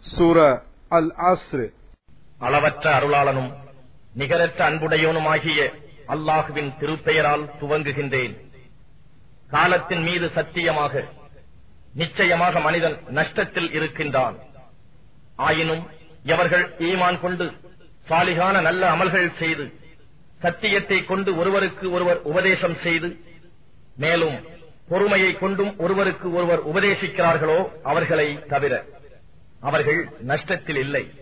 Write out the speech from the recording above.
சூர அல் அஸ்ர் அளவற்ற அருளாளனும் நிகரற்ற அன்புடையோனுமாகிய அல்லாஹுவின் திருப்பெயரால் துவங்குகின்றேன் காலத்தின் மீது சத்தியமாக நிச்சயமாக மனிதன் நஷ்டத்தில் இருக்கின்றான் ஆயினும் எவர்கள் ஈமான் கொண்டு சாலிகான நல்ல அமல்கள் செய்து சத்தியத்தை கொண்டு ஒருவருக்கு ஒருவர் உபதேசம் செய்து மேலும் பொறுமையை கொண்டும் ஒருவருக்கு ஒருவர் உபதேசிக்கிறார்களோ அவர்களை தவிர அவர்கள் நஷ்டத்தில் இல்லை